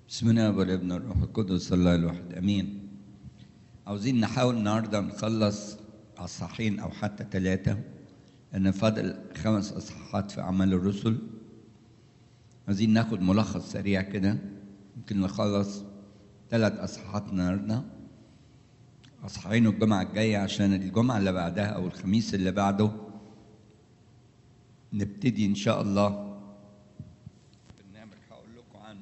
بسم الله والابن والروح القدس الله الواحد امين عاوزين نحاول النهارده نخلص اصحاحين او حتى ثلاثه لان فاضل خمس اصحاحات في اعمال الرسل عايزين ناخد ملخص سريع كده يمكن نخلص ثلاث اصحاحات النهارده اصحاحين الجمعه الجايه عشان الجمعه اللي بعدها او الخميس اللي بعده نبتدي ان شاء الله برنامج هقول لكم عنه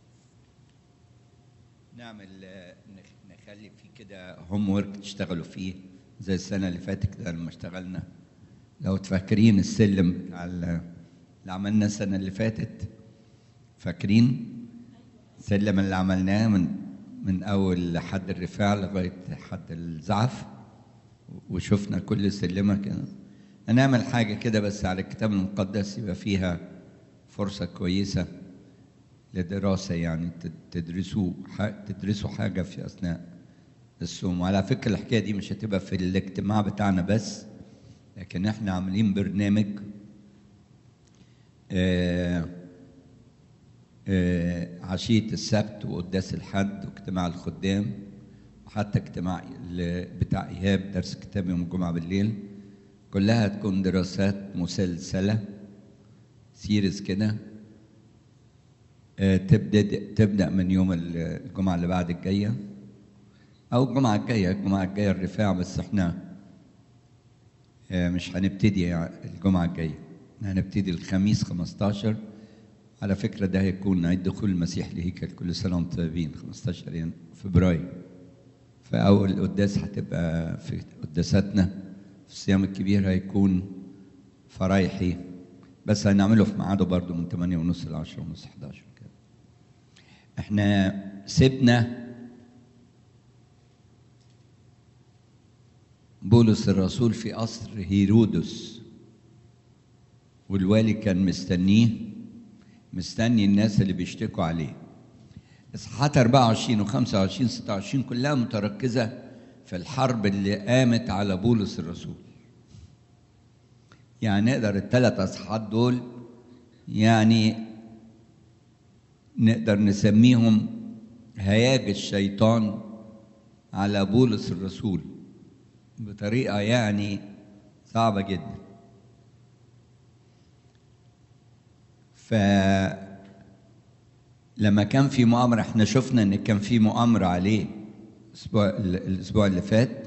نعمل نخ- نخلي فيه كده هوم ورك تشتغلوا فيه زي السنه اللي فاتت كده لما اشتغلنا لو تفكرين السلم بتاع ال- اللي عملناه السنه اللي فاتت فاكرين السلم اللي عملناه من من اول حد الرفاع لغايه حد الزعف وشفنا كل سلمه كده هنعمل حاجه كده بس على الكتاب المقدس يبقى فيها فرصه كويسه لدراسة يعني تد- تدرسوا ح- تدرسوا حاجة في أثناء الصوم وعلى فكرة الحكاية دي مش هتبقى في الاجتماع بتاعنا بس لكن احنا عاملين برنامج آه، آه، عشية السبت وقداس الحد واجتماع الخدام وحتى اجتماع ال- بتاع إيهاب درس كتاب يوم الجمعة بالليل كلها تكون دراسات مسلسلة سيريز كده آه، تبدا تبدا من يوم ال- الجمعه اللي بعد الجايه او الجمعه الجايه الجمعه الجايه الرفاع بس احنا آه، مش هنبتدي يعني الجمعه الجايه هنبتدي الخميس 15 على فكره ده هيكون عيد دخول المسيح لهيكل كل سنه وانتم طيبين 15 ين- فبراير فاول قداس هتبقى في قداساتنا في الصيام الكبير هيكون فرايحي بس هنعمله في ميعاده برضه من 8 ونص ل 10 ونص 11 كده احنا سيبنا بولس الرسول في قصر هيرودس والوالي كان مستنيه مستني الناس اللي بيشتكوا عليه اصحاحات 24 و25 26 كلها متركزه في الحرب اللي قامت على بولس الرسول يعني نقدر الثلاث اصحاحات دول يعني نقدر نسميهم هياج الشيطان على بولس الرسول بطريقه يعني صعبه جدا ف لما كان في مؤامرة احنا شفنا ان كان في مؤامرة عليه الاسبوع الاسبوع اللي فات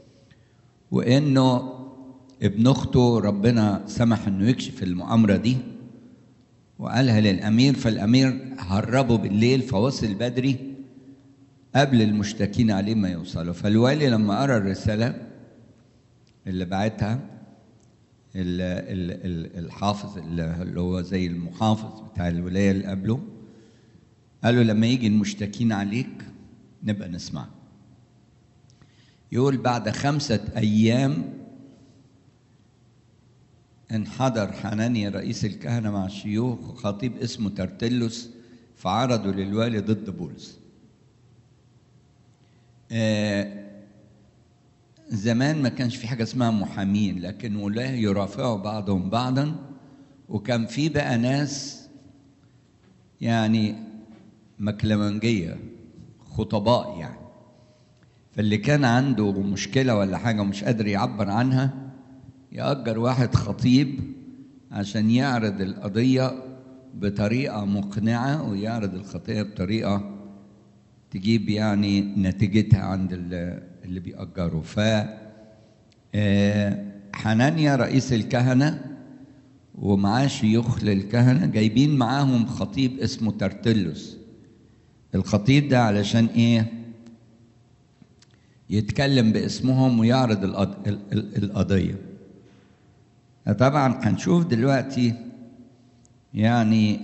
وانه ابن اخته ربنا سمح انه يكشف المؤامرة دي وقالها للامير فالامير هربه بالليل فوصل بدري قبل المشتكين عليه ما يوصلوا فالوالي لما قرا الرسالة اللي بعتها ال- ال- ال- الحافظ اللي اللي هو زي المحافظ بتاع الولاية اللي قبله قال له لما يجي المشتكين عليك نبقى نسمع يقول بعد خمسة أيام انحدر حنانيا رئيس الكهنة مع الشيوخ وخطيب اسمه ترتلس فعرضوا للوالي ضد بولس آه، زمان ما كانش في حاجة اسمها محامين لكن ولاة يرافعوا بعضهم بعضا وكان في بقى ناس يعني مكلمنجية خطباء يعني فاللي كان عنده مشكلة ولا حاجة ومش قادر يعبر عنها يأجر واحد خطيب عشان يعرض القضية بطريقة مقنعة ويعرض الخطية بطريقة تجيب يعني نتيجتها عند ال- اللي بيأجره ف آه، حنانيا رئيس الكهنة ومعاه شيوخ للكهنة جايبين معاهم خطيب اسمه ترتلس الخطيب ده علشان ايه يتكلم باسمهم ويعرض القض- ال- ال- القضية طبعا هنشوف دلوقتي يعني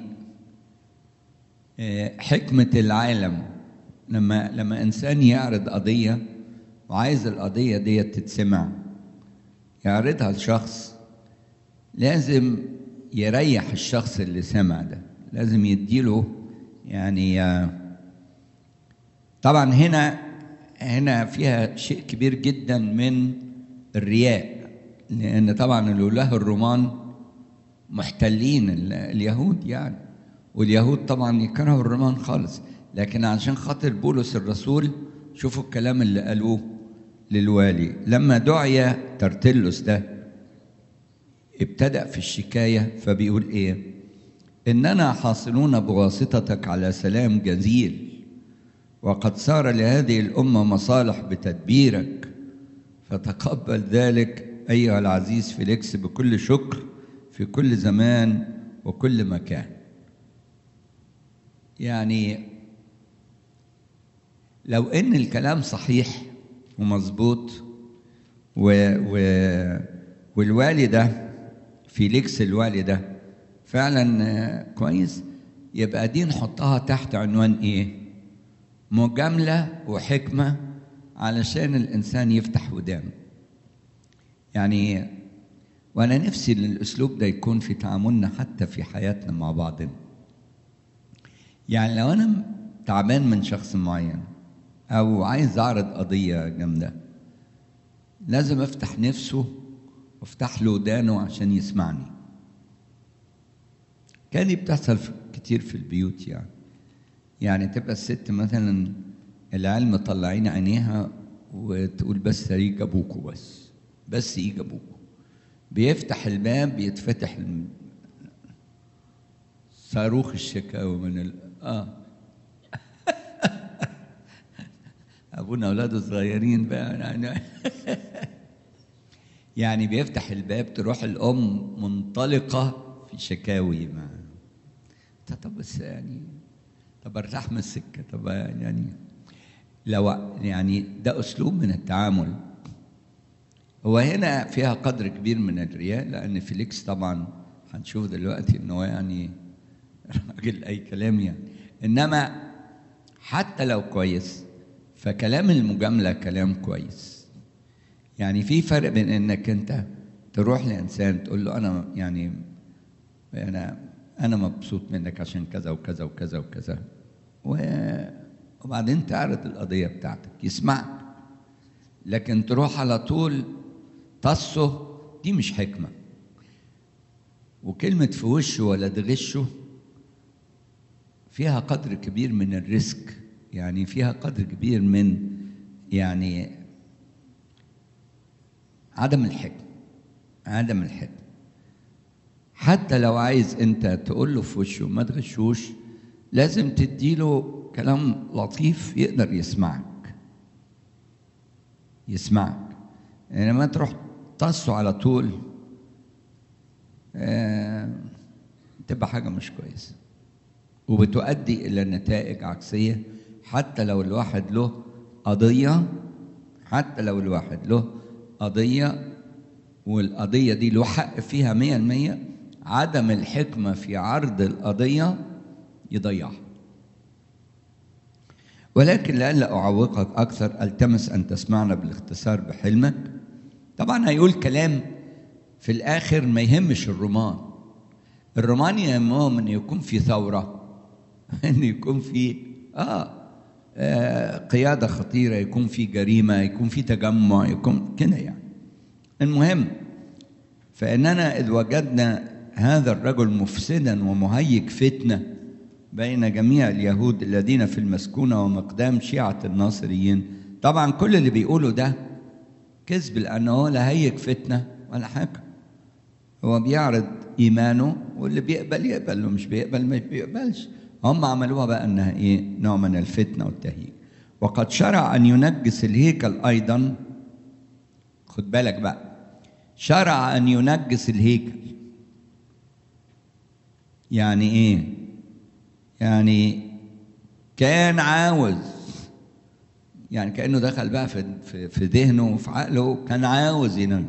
آه، حكمة العالم لما لما إنسان يعرض قضية وعايز القضية دي تتسمع يعرضها لشخص لازم يريح الشخص اللي سمع ده لازم يديله يعني آه، طبعا هنا هنا فيها شيء كبير جدا من الرياء لأن طبعا الولاة الرومان محتلين ال- اليهود يعني واليهود طبعا يكرهوا الرومان خالص لكن عشان خاطر بولس الرسول شوفوا الكلام اللي قالوه للوالي لما دعي ترتلس ده ابتدأ في الشكاية فبيقول ايه إننا حاصلون بواسطتك على سلام جزيل وقد صار لهذه الأمة مصالح بتدبيرك فتقبل ذلك أيها العزيز فيليكس بكل شكر في كل زمان وكل مكان يعني لو ان الكلام صحيح ومظبوط و و والوالي ده فيليكس الوالي ده فعلا كويس يبقى دي نحطها تحت عنوان ايه مجامله وحكمه علشان الانسان يفتح ودانه يعني وانا نفسي ان الاسلوب ده يكون في تعاملنا حتى في حياتنا مع بعضنا يعني لو انا تعبان من شخص معين او عايز اعرض قضيه جامده لازم افتح نفسه وافتح له ودانه عشان يسمعني كان دي بتحصل في كتير في البيوت يعني يعني تبقى الست مثلا العيال مطلعين عينيها وتقول بس يجي ابوكوا بس بس يجي ابوكوا بيفتح الباب بيتفتح الم... صاروخ الشكاوى من ال... اه ابونا اولاده صغيرين بقى يعني يعني بيفتح الباب تروح الام منطلقه في شكاوي مع طب بس يعني طب ارتاح من السكه طب يعني لو يعني ده اسلوب من التعامل هو هنا فيها قدر كبير من الرياء لان فيليكس طبعا هنشوف دلوقتي ان هو يعني راجل اي كلام يعني انما حتى لو كويس فكلام المجامله كلام كويس يعني في فرق بين انك انت تروح لانسان تقول له انا يعني انا انا مبسوط منك عشان كذا وكذا وكذا وكذا وبعدين تعرض القضيه بتاعتك يسمعك لكن تروح على طول تصه دي مش حكمه وكلمه في وشه ولا تغشه فيها قدر كبير من الريسك يعني فيها قدر كبير من يعني عدم الحكم عدم الحكم حتى لو عايز انت تقول له في وشه ما تغشوش لازم تديله كلام لطيف يقدر يسمعك يسمعك يعني ما تروح تصه على طول آه تبقى حاجة مش كويسة وبتؤدي إلى نتائج عكسية حتى لو الواحد له قضية حتى لو الواحد له قضية والقضية دي له حق فيها مية المية عدم الحكمة في عرض القضية يضيعها ولكن لئلا أعوقك أكثر ألتمس أن تسمعنا بالاختصار بحلمك طبعا هيقول كلام في الآخر ما يهمش الرومان الرومان يهمهم أن يكون في ثورة أن يكون في آه, آه قيادة خطيرة يكون في جريمة يكون في تجمع يكون كده يعني المهم فإننا إذ وجدنا هذا الرجل مفسدا ومهيج فتنه بين جميع اليهود الذين في المسكونه ومقدام شيعه الناصريين طبعا كل اللي بيقوله ده كذب لانه هو لا هيج فتنه ولا حاجه هو بيعرض ايمانه واللي بيقبل يقبل اللي مش بيقبل ما بيقبلش هم عملوها بقى انها ايه نوع من الفتنه والتهييج وقد شرع ان ينجس الهيكل ايضا خد بالك بقى شرع ان ينجس الهيكل يعني ايه يعني كان عاوز يعني كانه دخل بقى في في, في ذهنه وفي عقله كان عاوز ينجس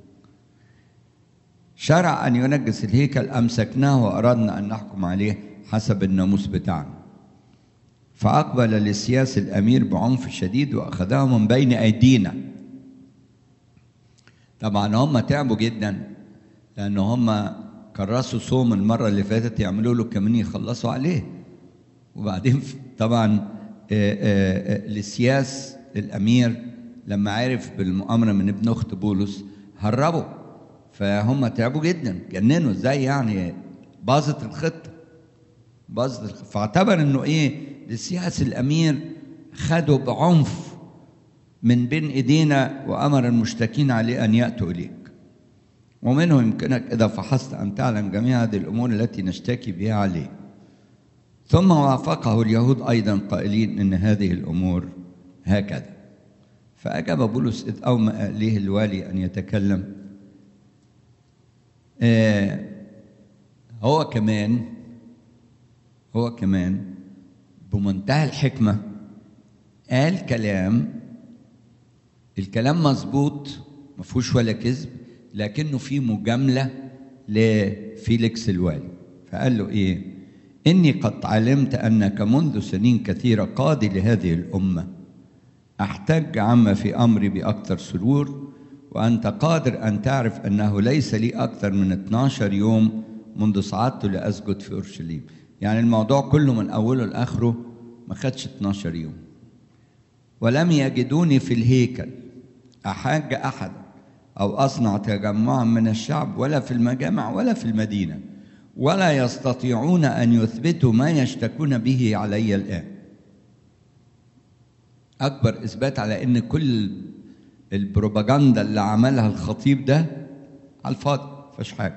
شرع ان ينجس الهيكل امسكناه واردنا ان نحكم عليه حسب الناموس بتاعنا فاقبل لسياس الامير بعنف شديد واخذه من بين ايدينا طبعا هم تعبوا جدا لان هم كرسوا صوم المره اللي فاتت يعملوا له كمان يخلصوا عليه وبعدين طبعا لسياس الامير لما عرف بالمؤامره من ابن اخت بولس هربوا فهم تعبوا جدا جننوا ازاي يعني باظت الخطه باظت الخطة. فاعتبر انه ايه لسياس الامير خده بعنف من بين ايدينا وامر المشتكين عليه ان ياتوا اليك ومنه يمكنك اذا فحصت ان تعلم جميع هذه الامور التي نشتكي بها عليه ثم وافقه اليهود ايضا قائلين ان هذه الامور هكذا فاجاب بولس اذ اومأ اليه الوالي ان يتكلم آه هو كمان هو كمان بمنتهى الحكمه قال كلام الكلام مظبوط ما فيهوش ولا كذب لكنه في مجامله لفيليكس الوالي فقال له ايه اني قد علمت انك منذ سنين كثيره قاضي لهذه الامه احتج عما في امري باكثر سرور وانت قادر ان تعرف انه ليس لي اكثر من 12 يوم منذ صعدت لاسجد في اورشليم يعني الموضوع كله من اوله لاخره ما خدش 12 يوم ولم يجدوني في الهيكل احاج احدا او اصنع تجمعا من الشعب ولا في المجامع ولا في المدينه ولا يستطيعون ان يثبتوا ما يشتكون به علي الان اكبر اثبات على ان كل البروباجندا اللي عملها الخطيب ده على الفاضي مفيش حاجه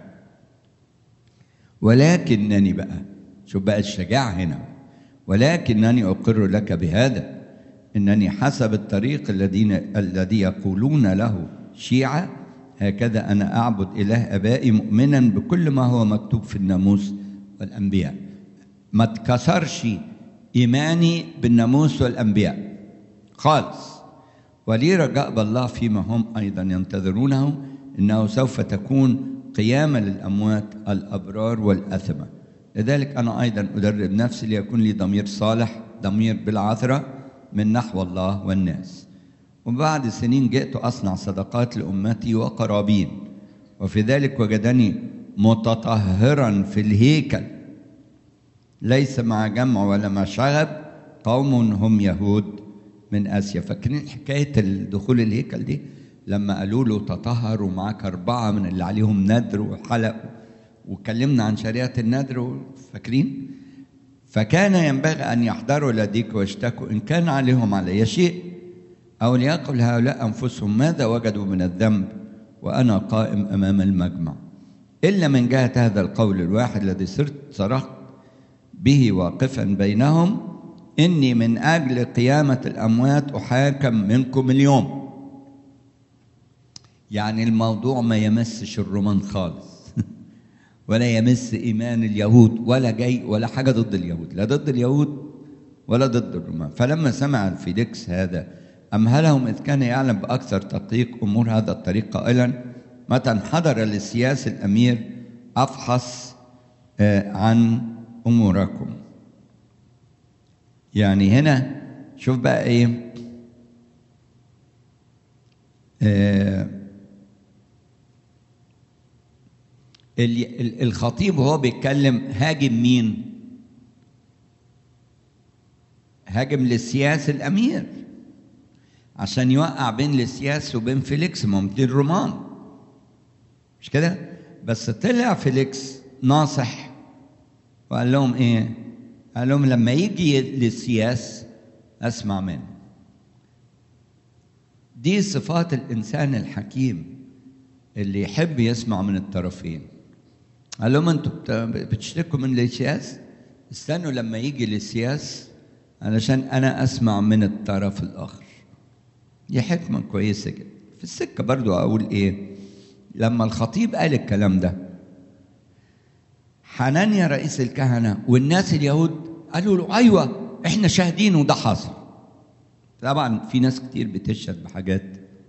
ولكنني بقى شوف بقى الشجاعه هنا ولكنني اقر لك بهذا انني حسب الطريق الذين الذي يقولون له شيعه هكذا انا اعبد اله ابائي مؤمنا بكل ما هو مكتوب في الناموس والانبياء ما اتكسرش ايماني بالناموس والانبياء خالص ولي رجاء بالله فيما هم ايضا ينتظرونه انه سوف تكون قيامه للاموات الابرار والاثمه لذلك انا ايضا ادرب نفسي ليكون لي ضمير صالح ضمير بالعثره من نحو الله والناس وبعد سنين جئت أصنع صدقات لأمتي وقرابين وفي ذلك وجدني متطهرا في الهيكل ليس مع جمع ولا مع شغب قوم هم يهود من آسيا فاكرين حكاية الدخول الهيكل دي لما قالوا له تطهر ومعاك أربعة من اللي عليهم ندر وحلق وكلمنا عن شريعة الندر فاكرين فكان ينبغي أن يحضروا لديك ويشتكوا إن كان عليهم علي شيء أو ليقل هؤلاء أنفسهم ماذا وجدوا من الذنب وأنا قائم أمام المجمع إلا من جهة هذا القول الواحد الذي صرت صرخت به واقفا بينهم إني من أجل قيامة الأموات أحاكم منكم اليوم يعني الموضوع ما يمسش الرومان خالص ولا يمس إيمان اليهود ولا جاي ولا حاجة ضد اليهود لا ضد اليهود ولا ضد الرومان فلما سمع الفيليكس هذا أمهلهم إذ كان يعلم بأكثر تدقيق أمور هذا الطريق قائلا متى انحدر للسياس الأمير أفحص عن أموركم يعني هنا شوف بقى إيه آه الخطيب وهو بيتكلم هاجم مين؟ هاجم للسياس الأمير عشان يوقع بين لسياس وبين فيليكس ما هم الرومان مش كده بس طلع فيليكس ناصح وقال لهم ايه قال لهم لما يجي للسياس اسمع منه دي صفات الانسان الحكيم اللي يحب يسمع من الطرفين قال لهم انتوا بتشتكوا من لسياس استنوا لما يجي للسياس علشان انا اسمع من الطرف الاخر دي حكمة كويسة جدا في السكة برضو أقول إيه لما الخطيب قال الكلام ده حنانيا رئيس الكهنة والناس اليهود قالوا له أيوة إحنا شاهدين وده حصل طبعا في ناس كتير بتشهد بحاجات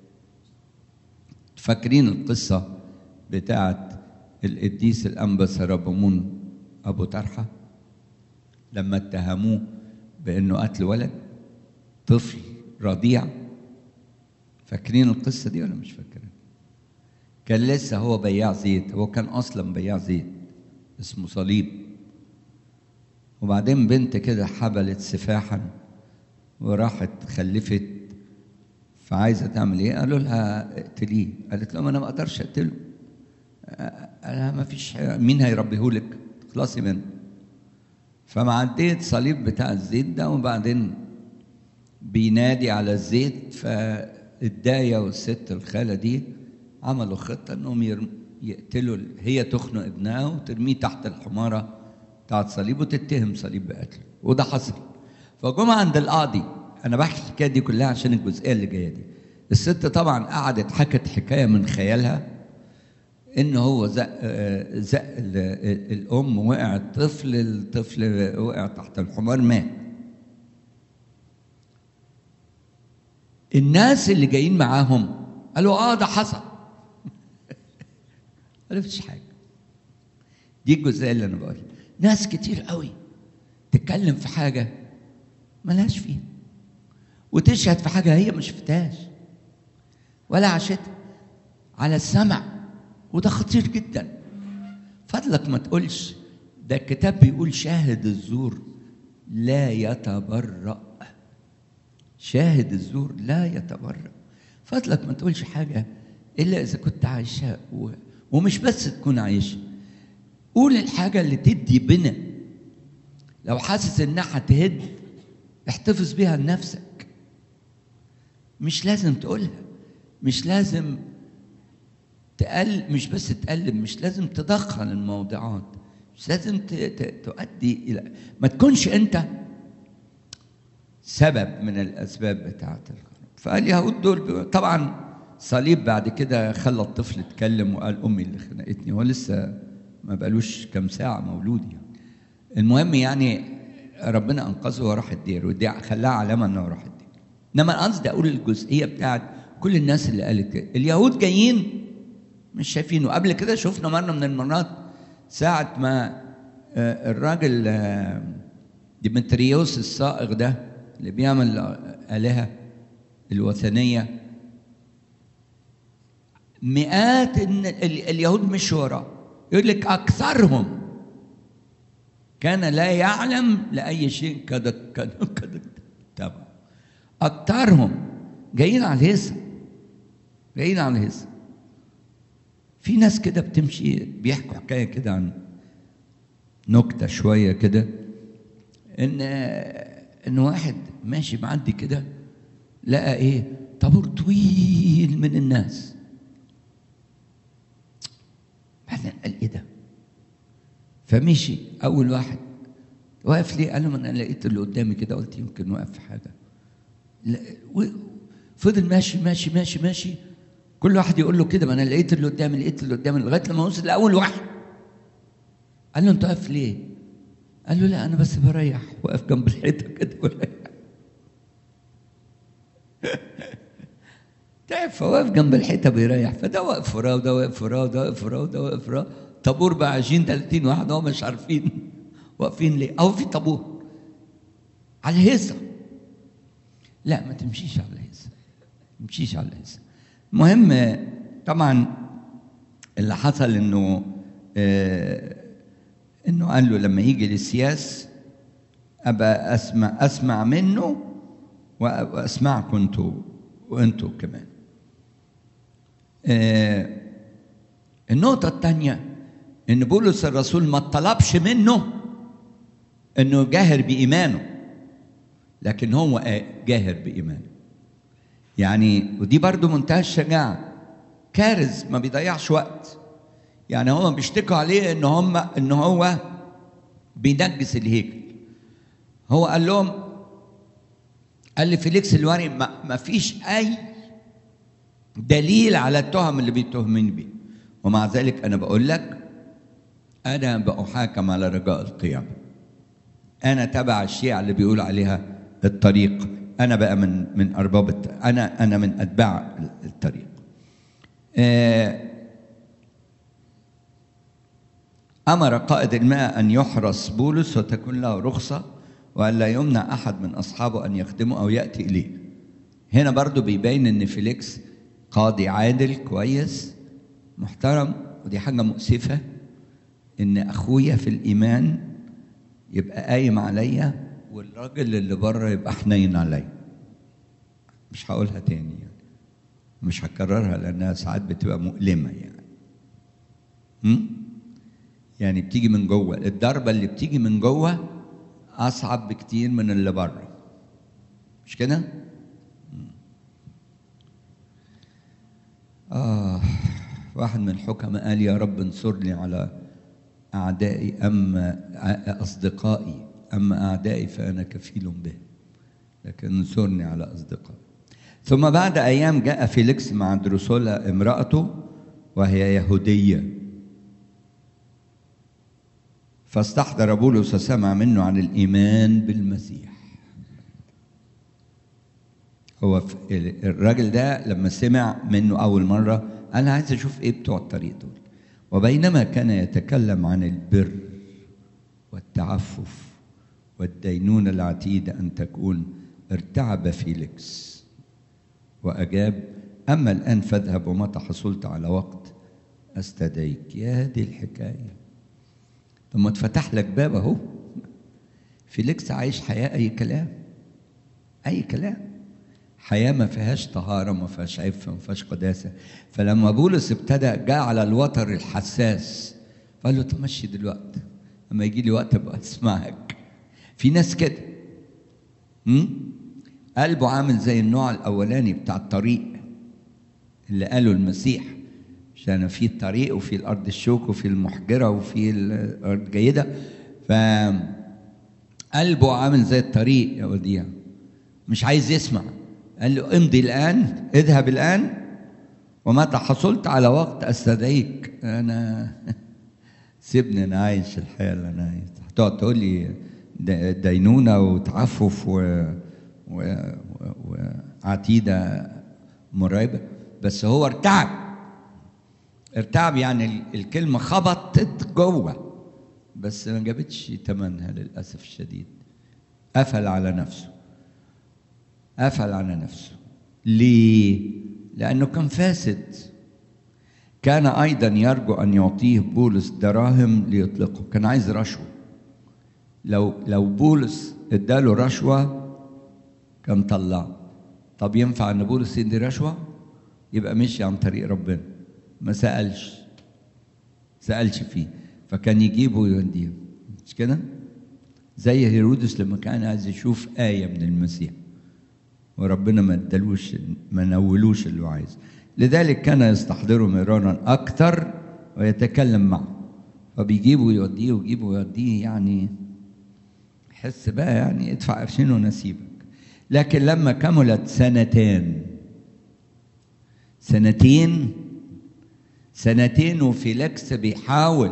فاكرين القصة بتاعت القديس الأنبا سربمون أبو طرحة لما اتهموه بأنه قتل ولد طفل رضيع فاكرين القصة دي ولا مش فاكرين؟ كان لسه هو بياع زيت هو كان أصلا بياع زيت اسمه صليب وبعدين بنت كده حبلت سفاحا وراحت خلفت فعايزة تعمل إيه؟ قالوا لها اقتليه قالت لهم أنا ما أقدرش أقتله قال لها ما فيش مين هيربيهولك؟ خلاصي منه فمعدية صليب بتاع الزيت ده وبعدين بينادي على الزيت فالداية والست الخالة دي عملوا خطة انهم يرم- يقتلوا ال- هي تخنق ابنها وترميه تحت الحمارة بتاعت صليب وتتهم صليب بقتله وده حصل فجم عند القاضي انا بحكي الحكايه دي كلها عشان الجزئيه اللي جايه دي الست طبعا قعدت حكت حكايه من خيالها ان هو زق آه، زق ال- الام وقع الطفل الطفل وقع تحت الحمار مات الناس اللي جايين معاهم قالوا اه ده حصل قالوا مفيش حاجه دي الجزئيه اللي انا بقولها ناس كتير قوي تتكلم في حاجه ملهاش فيها وتشهد في حاجه هي ما شفتهاش ولا عاشتها على السمع وده خطير جدا فضلك ما تقولش ده الكتاب بيقول شاهد الزور لا يتبرأ شاهد الزور لا يتبرأ فضلك ما تقولش حاجة إلا إذا كنت عايشها و... ومش بس تكون عايشها قول الحاجة اللي تدي بنا لو حاسس إنها هتهد احتفظ بيها لنفسك مش لازم تقولها مش لازم تقل مش بس تقلب مش لازم تضخم الموضوعات مش لازم ت- ت- تؤدي الى ما تكونش انت سبب من الاسباب بتاعه الخراب فاليهود دول بي- طبعا صليب بعد كده خلى الطفل يتكلم وقال امي اللي خنقتني هو لسه ما بقالوش كام ساعه مولود يعني المهم يعني ربنا انقذه وراح الدير ودي خلاها علامه انه راح الدير انما انا قصدي اقول الجزئيه بتاعت كل الناس اللي قالت كده اليهود جايين مش شايفينه قبل كده شفنا مره من المرات ساعه ما آه، الراجل آه، ديمتريوس الصائغ ده اللي بيعمل آلهة الوثنية مئات إن ال- اليهود مش وراه يقول لك أكثرهم كان لا يعلم لأي شيء قد قد قد تبع أكثرهم جايين على الهيصة جايين على الهيصة في ناس كده بتمشي بيحكوا حكاية كده عن نكتة شوية كده إن إن واحد ماشي معدي كده لقى إيه طابور طويل من الناس بعدين قال إيه ده فمشي أول واحد واقف ليه؟ قال له ما أنا لقيت اللي قدامي كده قلت يمكن واقف في حاجة لا و- فضل ماشي ماشي ماشي ماشي كل واحد يقول له كده ما انا لقيت اللي قدامي لقيت اللي قدامي لغايه لما وصل لاول واحد قال له انت واقف ليه؟ قال له لا انا بس بريح واقف جنب الحيطه كده بريح تعب فواقف جنب الحيطه بيريح فده واقف وراه وده واقف وراه وده واقف وراه وده واقف وراه طابور بقى 20 30 واحد هو مش عارفين واقفين ليه؟ اهو في طابور على الهيصه لا ما تمشيش على الهيصه ما تمشيش على الهيصه المهم طبعا اللي حصل انه آه انه قال له لما يجي للسياس ابقى اسمع اسمع منه واسمعكم انتوا وانتوا كمان آه النقطة الثانية إن بولس الرسول ما طلبش منه إنه جاهر بإيمانه لكن هو جاهر بإيمانه يعني ودي برضو منتهى الشجاعة كارز ما بيضيعش وقت يعني هم بيشتكوا عليه ان هم ان هو بينجس الهيكل هو قال لهم قال لفيليكس الواري ما, ما فيش اي دليل على التهم اللي بيتهمني بيه ومع ذلك انا بقول لك انا بأحاكم على رجاء القيامه انا تبع الشيعة اللي بيقول عليها الطريق انا بقى من من ارباب الت... انا انا من اتباع الطريق آه امر قائد الماء ان يحرس بولس وتكون له رخصه والا يمنع احد من اصحابه ان يخدمه او ياتي اليه هنا برضو بيبين ان فيليكس قاضي عادل كويس محترم ودي حاجه مؤسفه ان اخويا في الايمان يبقى قايم عليا والراجل اللي بره يبقى حنين عليا مش هقولها تاني يعني مش هكررها لانها ساعات بتبقى مؤلمه يعني م? يعني بتيجي من جوه الضربه اللي بتيجي من جوه أصعب بكتير من اللي بره مش كده؟ آه واحد من الحكماء قال يا رب انصرني على أعدائي أما أصدقائي أما أعدائي فأنا كفيل بهم لكن انصرني على أصدقائي ثم بعد أيام جاء فيليكس مع دروسولا امرأته وهي يهودية فاستحضر بولس وسمع منه عن الإيمان بالمسيح هو الراجل ده لما سمع منه أول مرة أنا عايز أشوف إيه بتوع الطريق دول وبينما كان يتكلم عن البر والتعفف والدينونة العتيدة أن تكون ارتعب فيليكس وأجاب أما الآن فاذهب ومتى حصلت على وقت أستدعيك يا دي الحكاية ثم اتفتح لك باب أهو فيليكس عايش حياة أي كلام أي كلام حياة ما فيهاش طهارة ما فيهاش عفة ما فيهاش قداسة فلما بولس ابتدى جاء على الوتر الحساس فقال له طب مشي دلوقتي لما يجي لي وقت ابقى اسمعك في ناس كده قلبه عامل زي النوع الاولاني بتاع الطريق اللي قاله المسيح عشان في الطريق وفي الارض الشوك وفي المحجره وفي الارض الجيده ف قلبه عامل زي الطريق يا وديع مش عايز يسمع قال له امضي الان اذهب الان ومتى حصلت على وقت استدعيك انا سيبني انا عايش الحياه اللي انا عايز هتقعد تقول لي دينونه وتعفف و... و... وعتيده مرعبه بس هو ارتعب ارتعب يعني الكلمه خبطت جوه بس ما جابتش ثمنها للاسف الشديد قفل على نفسه قفل على نفسه ليه لانه كان فاسد كان ايضا يرجو ان يعطيه بولس دراهم ليطلقه كان عايز رشوه لو لو بولس اداله رشوه كان طلعه طب ينفع ان بولس يدي رشوه يبقى مشي عن طريق ربنا ما سالش سالش فيه فكان يجيبه ويوديه مش كده زي هيرودس لما كان عايز يشوف ايه من المسيح وربنا ما ادالوش ما نولوش اللي هو عايزه لذلك كان يستحضره مرارا اكثر ويتكلم معه فبيجيبه ويوديه ويجيبه ويوديه يعني حس بقى يعني ادفع قرشين ونسيبك لكن لما كملت سنتين سنتين سنتين وفيلكس بيحاول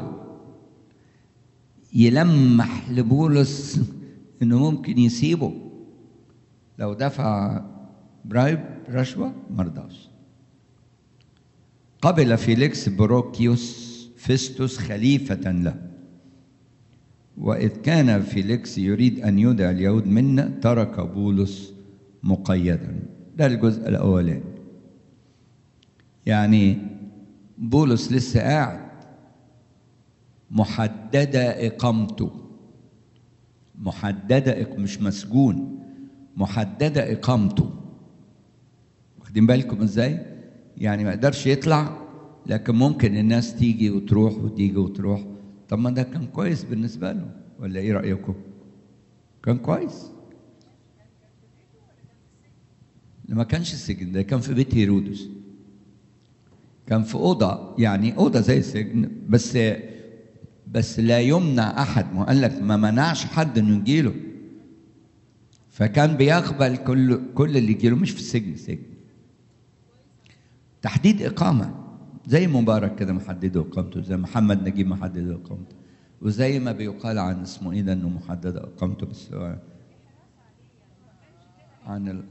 يلمح لبولس انه ممكن يسيبه لو دفع برايب رشوه مرضاش قبل فيليكس بروكيوس فيستوس خليفة له وإذ كان فيليكس يريد أن يدعي اليهود منا ترك بولس مقيدا ده الجزء الأولاني يعني بولس لسه قاعد محددة إقامته محددة مش مسجون محددة إقامته واخدين بالكم إزاي؟ يعني ما يقدرش يطلع لكن ممكن الناس تيجي وتروح وتيجي وتروح طب ما ده كان كويس بالنسبة له ولا إيه رأيكم؟ كان كويس ما كانش السجن ده كان في بيت هيرودس كان في أوضة يعني أوضة زي السجن بس بس لا يمنع أحد ما قال لك ما منعش حد إنه يجيله فكان بيقبل كل كل اللي يجيله مش في السجن سجن تحديد إقامة زي مبارك كده محدد إقامته زي محمد نجيب محدد إقامته وزي ما بيقال عن اسمه إيه ده إنه محدد إقامته بس هو عن ال...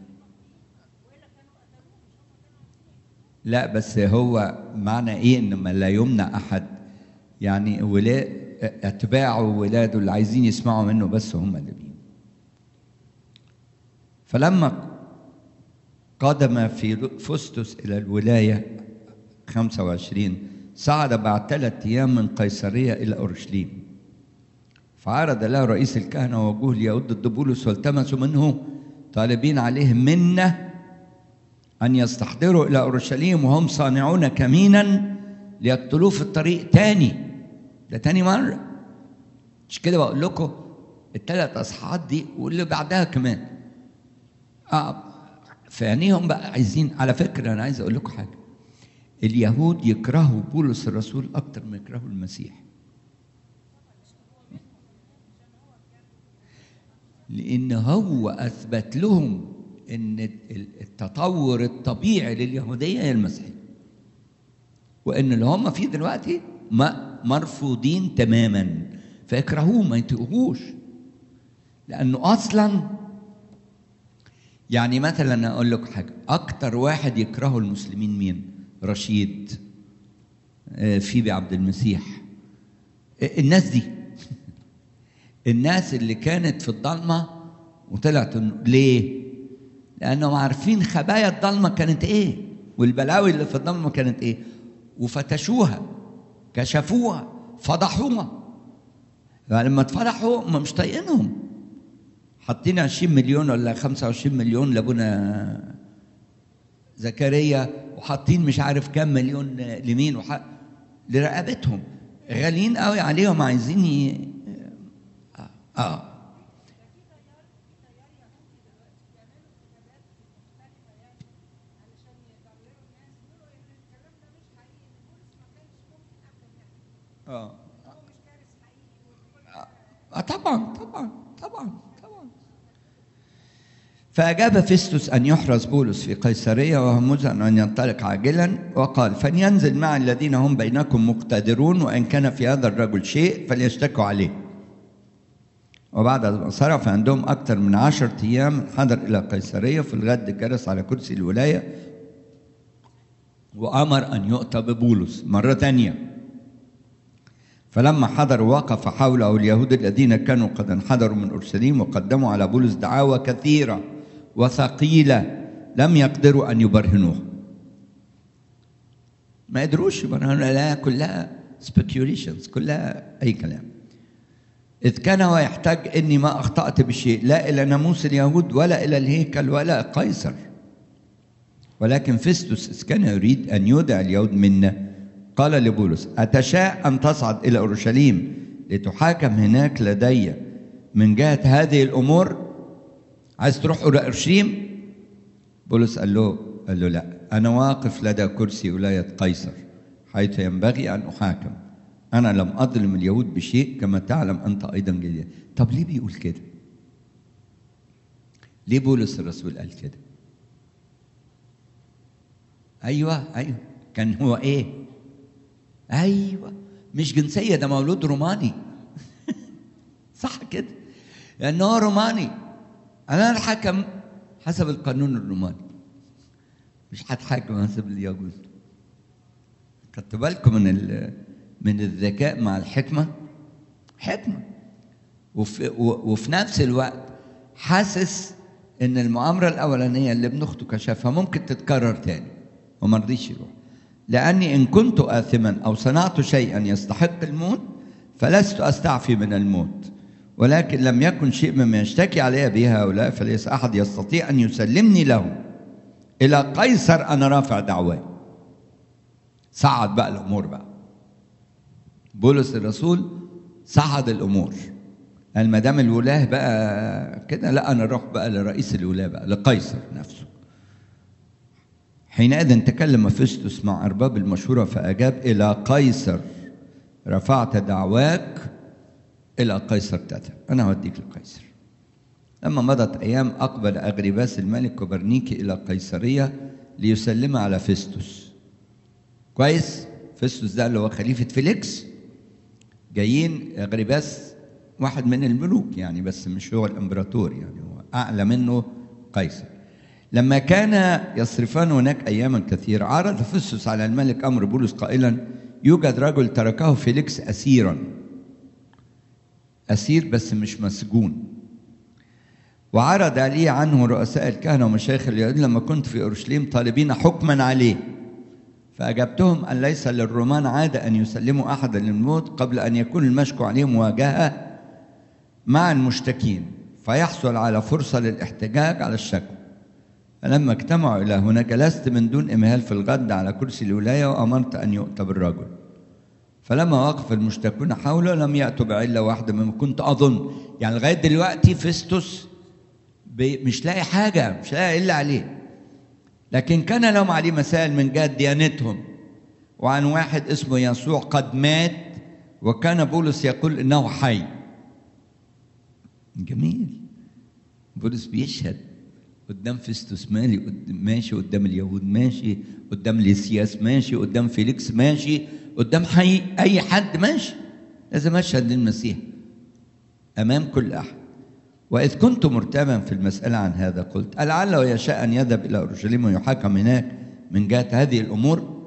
لا بس هو معنى ايه ان ما لا يمنع احد يعني ولا اتباعه وولاده اللي عايزين يسمعوا منه بس هم اللي بيجوا فلما قدم في فستس الى الولايه 25 صعد بعد ثلاث ايام من قيصريه الى اورشليم فعرض له رئيس الكهنه ووجوه اليهود ضد بولس والتمسوا منه طالبين عليه منه أن يستحضروا إلى أورشليم وهم صانعون كمينا ليقتلوه في الطريق تاني ده تاني مرة مش كده بقول لكم الثلاث اصحاحات دي واللي بعدها كمان اه في عينيهم بقى عايزين على فكره انا عايز اقول لكم حاجه اليهود يكرهوا بولس الرسول اكتر ما يكرهوا المسيح لان هو اثبت لهم ان التطور الطبيعي لليهوديه هي المسيحيه وان اللي هم فيه دلوقتي ما مرفوضين تماما فيكرهوه ما يطيقوهوش لانه اصلا يعني مثلا اقول لك حاجه اكتر واحد يكرهه المسلمين مين رشيد فيبي عبد المسيح الناس دي الناس اللي كانت في الضلمه وطلعت ليه لانهم عارفين خبايا الضلمه كانت ايه والبلاوي اللي في الضلمه كانت ايه وفتشوها كشفوها فضحوها فلما اتفضحوا هم مش طايقينهم حاطين 20 مليون ولا 25 مليون لابونا زكريا وحاطين مش عارف كام مليون لمين وح... لرقبتهم غاليين قوي عليهم عايزين ي... اه, آه. اه آه طبعا طبعا طبعا طبعا فأجاب فيستوس أن يحرز بولس في قيصرية وهو مزن أن ينطلق عاجلا وقال فلينزل مع الذين هم بينكم مقتدرون وإن كان في هذا الرجل شيء فليشتكوا عليه وبعد ما صرف عندهم أكثر من عشرة أيام حضر إلى قيصرية في الغد جلس على كرسي الولاية وأمر أن يؤتى ببولس مرة ثانية فلما حضر وقف حوله اليهود الذين كانوا قد انحدروا من اورشليم وقدموا على بولس دعاوى كثيره وثقيله لم يقدروا ان يبرهنوها. ما قدروش يبرهنوا لا كلها سبيكيوليشنز كلها اي كلام. اذ كان هو يحتاج اني ما اخطات بشيء لا الى ناموس اليهود ولا الى الهيكل ولا قيصر. ولكن فيستوس اذ كان يريد ان يودع اليهود منا قال لبولس أتشاء أن تصعد إلى أورشليم لتحاكم هناك لدي من جهة هذه الأمور عايز تروح أورشليم بولس قال له قال له لا أنا واقف لدى كرسي ولاية قيصر حيث ينبغي أن أحاكم أنا لم أظلم اليهود بشيء كما تعلم أنت أيضا جديد طب ليه بيقول كده ليه بولس الرسول قال كده أيوة أيوة كان هو إيه ايوه مش جنسيه ده مولود روماني صح كده لانه هو روماني انا الحكم حسب القانون الروماني مش هتحاكم حسب اليهود خدتوا بالكم من من الذكاء مع الحكمه حكمه وفي, وفي نفس الوقت حاسس ان المؤامره الاولانيه اللي ابن اخته كشفها ممكن تتكرر تاني وما رضيش يروح لأني إن كنت آثما أو صنعت شيئا يستحق الموت فلست أستعفي من الموت ولكن لم يكن شيء مما يشتكي علي به هؤلاء فليس أحد يستطيع أن يسلمني لهم إلى قيصر أنا رافع دعواي صعد بقى الأمور بقى بولس الرسول صعد الأمور قال ما دام الولاة بقى كده لا أنا أروح بقى لرئيس الولاة بقى لقيصر نفسه حينئذ تكلم فيستوس مع أرباب المشورة فأجاب إلى قيصر رفعت دعواك إلى قيصر تأتى أنا هوديك لقيصر لما مضت أيام أقبل أغرباس الملك كوبرنيكي إلى قيصرية ليسلم على فيستوس كويس فيستوس ده اللي هو خليفة فيليكس جايين أغرباس واحد من الملوك يعني بس مش هو الإمبراطور يعني هو أعلى منه قيصر لما كان يصرفان هناك اياما كثيره عرض فيستوس على الملك امر بولس قائلا يوجد رجل تركه فيليكس اسيرا اسير بس مش مسجون وعرض لي عنه رؤساء الكهنه ومشايخ اليهود لما كنت في اورشليم طالبين حكما عليه فاجبتهم ان ليس للرومان عاده ان يسلموا احدا للموت قبل ان يكون المشكو عليه مواجهه مع المشتكين فيحصل على فرصه للاحتجاج على الشكوى فلما اجتمعوا إلى هنا جلست من دون إمهال في الغد على كرسي الولاية وأمرت أن يؤتى بالرجل فلما وقف المشتكون حوله لم يأتوا بعلة واحدة مما كنت أظن يعني لغاية دلوقتي فيستوس مش لاقي حاجة مش لاقي إلا عليه لكن كان لهم عليه مسائل من جهة ديانتهم وعن واحد اسمه يسوع قد مات وكان بولس يقول إنه حي جميل بولس بيشهد قدام فيستوس مالي ماشي قدام اليهود ماشي قدام ليسياس ماشي قدام فيليكس ماشي قدام حي اي حد ماشي لازم اشهد للمسيح امام كل احد واذ كنت مرتابا في المساله عن هذا قلت لعله يشاء ان يذهب الى اورشليم ويحاكم هناك من جهه هذه الامور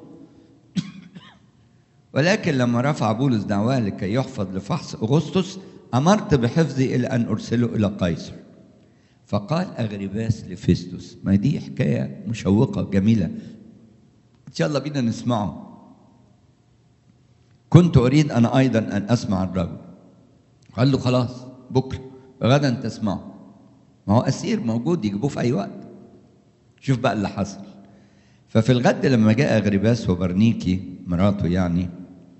ولكن لما رفع بولس دعواه لكي يحفظ لفحص اغسطس امرت بحفظه الى ان ارسله الى قيصر فقال اغرباس لفيستوس ما دي حكايه مشوقه جميله ان شاء الله بينا نسمعه كنت اريد انا ايضا ان اسمع الرجل قال له خلاص بكره غدا تسمعه ما هو اسير موجود يجيبوه في اي وقت شوف بقى اللي حصل ففي الغد لما جاء اغرباس وبرنيكي مراته يعني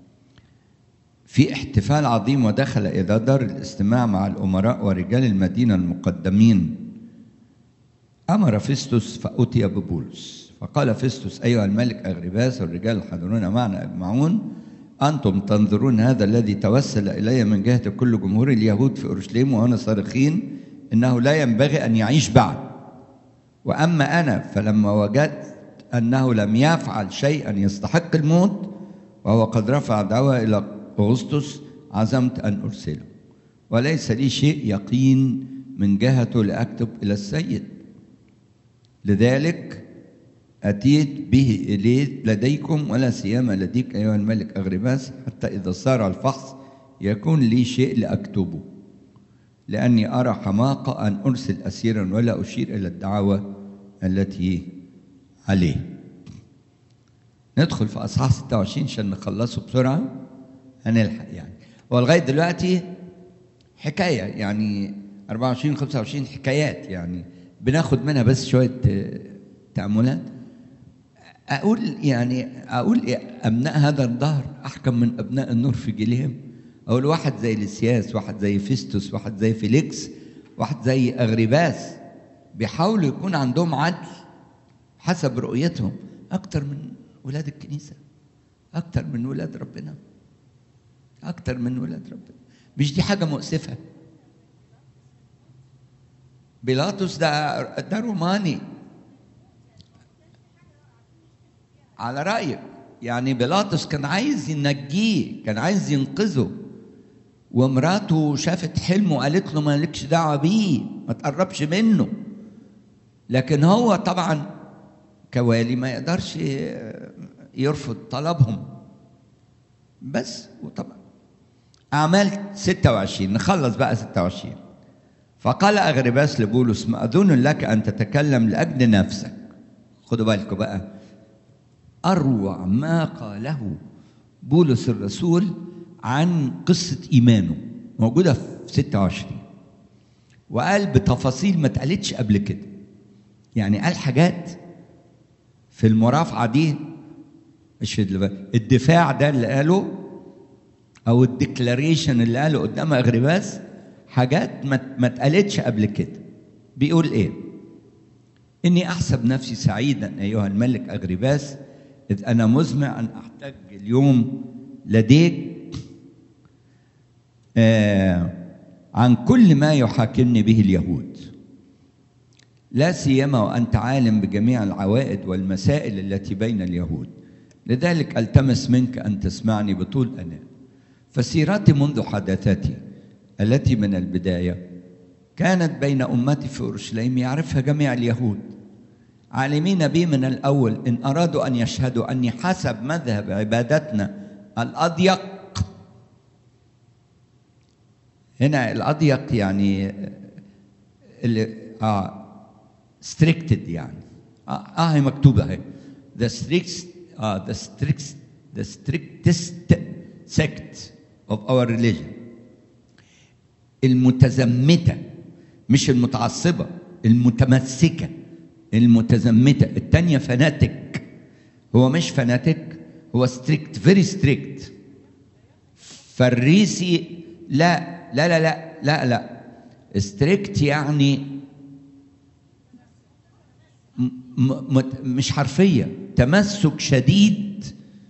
في احتفال عظيم ودخل إلى دار الاستماع مع الأمراء ورجال المدينة المقدمين أمر فيستوس فأتي ببولس فقال فيستوس أيها الملك أغرباس والرجال الحاضرون معنا أجمعون أنتم تنظرون هذا الذي توسل إلي من جهة كل جمهور اليهود في أورشليم وأنا صارخين إنه لا ينبغي أن يعيش بعد وأما أنا فلما وجدت أنه لم يفعل شيئا يستحق الموت وهو قد رفع دعوة إلى أغسطس عزمت أن أرسله وليس لي شيء يقين من جهته لأكتب إلى السيد لذلك أتيت به إليه لديكم ولا سيما لديك أيها الملك أغرباس حتى إذا صار الفحص يكون لي شيء لأكتبه لأني أرى حماقة أن أرسل أسيرا ولا أشير إلى الدعوة التي عليه ندخل في أصحاح 26 عشان نخلصه بسرعة هنلحق يعني ولغايه دلوقتي حكايه يعني 24 25 حكايات يعني بناخد منها بس شويه تاملات اقول يعني اقول إيه ابناء هذا الدهر احكم من ابناء النور في جيلهم اقول واحد زي لسياس واحد زي فيستوس واحد زي فيليكس واحد زي اغرباس بيحاولوا يكون عندهم عدل حسب رؤيتهم اكتر من ولاد الكنيسه اكتر من ولاد ربنا أكتر من ولاد ربنا مش دي حاجة مؤسفة بيلاطس ده ده روماني على رأيك يعني بيلاطس كان عايز ينجيه كان عايز ينقذه ومراته شافت حلمه وقالت له مالكش دعوة بيه ما تقربش منه لكن هو طبعا كوالي ما يقدرش يرفض طلبهم بس وطبعا أعمال 26 نخلص بقى 26 فقال أغرباس لبولس مأذون لك أن تتكلم لأجل نفسك خدوا بالكم بقى أروع ما قاله بولس الرسول عن قصة إيمانه موجودة في 26 وقال بتفاصيل ما اتقالتش قبل كده يعني قال حاجات في المرافعة دي مش في الدفاع ده اللي قاله او الديكلاريشن اللي قاله قدام اغرباس حاجات ما اتقالتش قبل كده بيقول ايه اني احسب نفسي سعيدا ايها الملك اغرباس اذ انا مزمع ان احتج اليوم لديك آه عن كل ما يحاكمني به اليهود لا سيما وانت عالم بجميع العوائد والمسائل التي بين اليهود لذلك التمس منك ان تسمعني بطول اناه فسيرتي منذ حدثتي التي من البدايه كانت بين امتي في اورشليم يعرفها جميع اليهود عالمين بي من الاول ان ارادوا ان يشهدوا اني حسب مذهب عبادتنا الاضيق هنا الاضيق يعني اللي اه ستريكتد يعني اه, آه هي مكتوبه اهي the strict اه the strict the strictest sect of our religion المتزمتة مش المتعصبة المتمسكة المتزمتة التانية فناتك هو مش فناتك هو ستريكت فيري ستريكت فريسي لا لا لا لا لا لا ستريكت يعني م م مش حرفيه تمسك شديد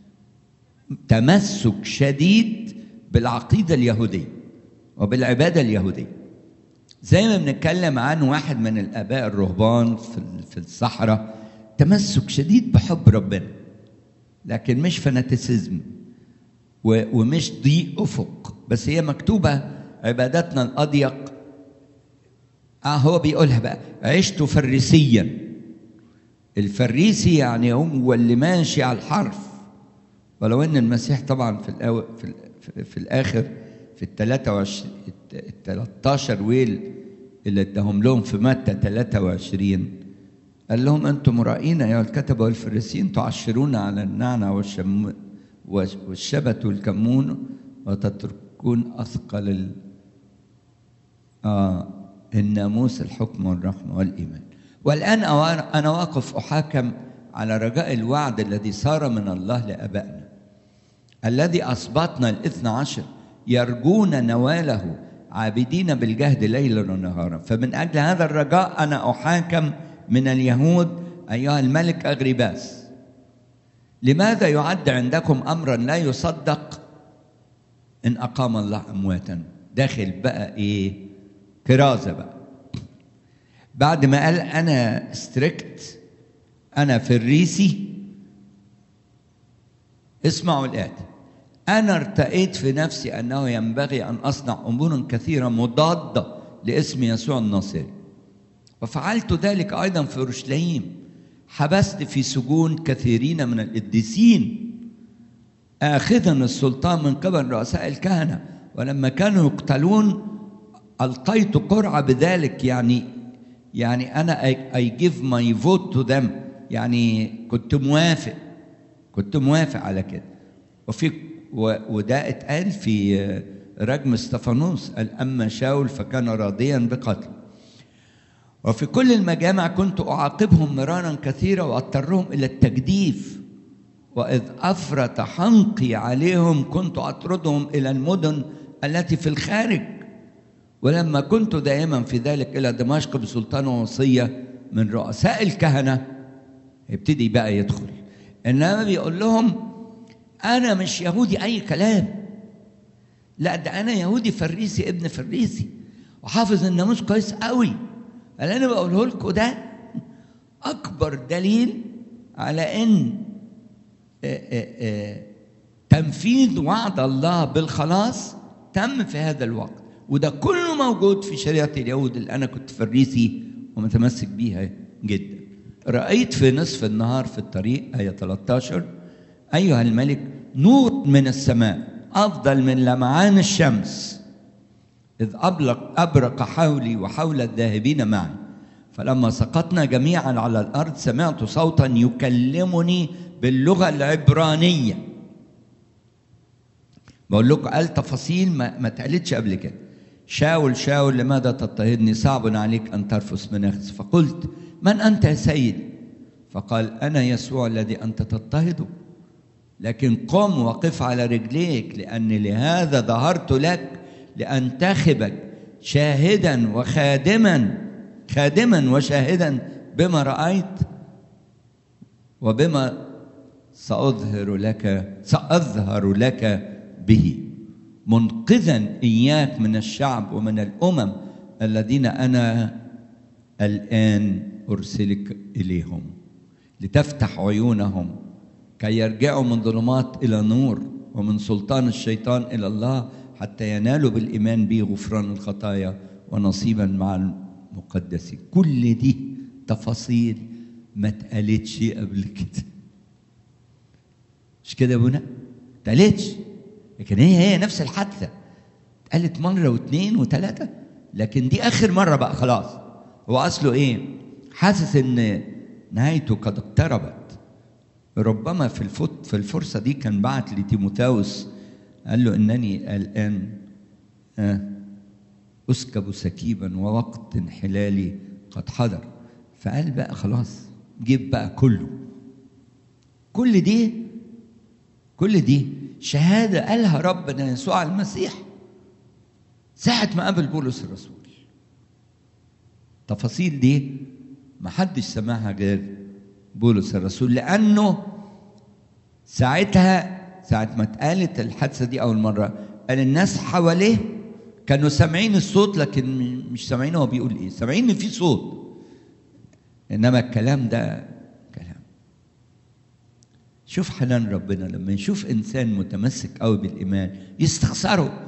تمسك شديد بالعقيده اليهوديه وبالعباده اليهوديه زي ما بنتكلم عن واحد من الاباء الرهبان في في الصحراء تمسك شديد بحب ربنا لكن مش فاناتيسيزم ومش ضيق افق بس هي مكتوبه عبادتنا الاضيق اه هو بيقولها بقى عشت فريسيا الفريسي يعني هو اللي ماشي على الحرف ولو ان المسيح طبعا في الأو... في, ال... في الاخر في ال 23 ال 13 ويل اللي اداهم لهم في متى 23 قال لهم انتم مرائين يا الكتبه والفريسيين تعشرون على النعنع والشم والشبت والكمون وتتركون اثقل ال... آه الناموس الحكم والرحمه والايمان والان انا واقف احاكم على رجاء الوعد الذي صار من الله لابائنا الذي اصبتنا الاثنى عشر يرجون نواله عابدين بالجهد ليلا ونهارا فمن اجل هذا الرجاء انا احاكم من اليهود ايها الملك اغرباس لماذا يعد عندكم امرا لا يصدق ان اقام الله امواتا داخل بقى ايه كرازه بقى بعد ما قال انا ستريكت انا فريسي اسمعوا الاتي انا ارتأيت في نفسي انه ينبغي ان اصنع امورا كثيره مضاده لاسم يسوع الناصري وفعلت ذلك ايضا في اورشليم حبست في سجون كثيرين من القديسين اخذا السلطان من قبل رؤساء الكهنه ولما كانوا يقتلون القيت قرعه بذلك يعني يعني انا اي جيف ماي فوت تو ذم يعني كنت موافق كنت موافق على كده وفي وده اتقال في رجم استفانوس قال اما شاول فكان راضيا بقتله وفي كل المجامع كنت اعاقبهم مرارا كثيرا واضطرهم الى التجديف واذ افرط حنقي عليهم كنت اطردهم الى المدن التي في الخارج ولما كنت دائما في ذلك الى دمشق بسلطان وصيه من رؤساء الكهنه يبتدي بقى يدخل انما بيقول لهم انا مش يهودي اي كلام لا ده انا يهودي فريسي ابن فريسي وحافظ الناموس كويس قوي اللي انا بقوله لكم ده اكبر دليل على ان آآ آآ تنفيذ وعد الله بالخلاص تم في هذا الوقت وده كله موجود في شريعه اليهود اللي انا كنت فريسي ومتمسك بيها جدا رايت في نصف النهار في الطريق ايه 13 ايها الملك نور من السماء افضل من لمعان الشمس إذ أبلق أبرق حولي وحول الذاهبين معي فلما سقطنا جميعا على الأرض سمعت صوتا يكلمني باللغة العبرانية بقول لكم قال تفاصيل ما, ما اتقالتش قبل كده شاول شاول لماذا تضطهدني صعب عليك أن ترفس مناخس فقلت من أنت يا سيدي فقال أنا يسوع الذي أنت تضطهده لكن قم وقف على رجليك لأن لهذا ظهرت لك لأنتخبك شاهدا وخادما خادما وشاهدا بما رأيت وبما سأظهر لك سأظهر لك به منقذا إياك من الشعب ومن الأمم الذين أنا الآن أرسلك إليهم لتفتح عيونهم كي يرجعوا من ظلمات إلى نور ومن سلطان الشيطان إلى الله حتى ينالوا بالإيمان به غفران الخطايا ونصيبا مع المقدسين كل دي تفاصيل ما اتقالتش قبل كده مش كده يا ابونا؟ ما اتقالتش لكن هي هي نفس الحادثة اتقالت مرة واثنين وثلاثة لكن دي آخر مرة بقى خلاص هو أصله إيه؟ حاسس إن نهايته قد اقتربت ربما في الفت في الفرصة دي كان بعت لتيموثاوس قال له انني الان اسكب سكيبا ووقت انحلالي قد حضر فقال بقى خلاص جيب بقى كله كل دي كل دي شهادة قالها ربنا يسوع المسيح ساعة ما قابل بولس الرسول التفاصيل دي ما حدش سمعها غير بولس الرسول لأنه ساعتها ساعة ما اتقالت الحادثة دي أول مرة قال الناس حواليه كانوا سامعين الصوت لكن مش سامعين هو بيقول ايه سامعين ان في صوت انما الكلام ده كلام شوف حنان ربنا لما يشوف انسان متمسك قوي بالايمان يستخسره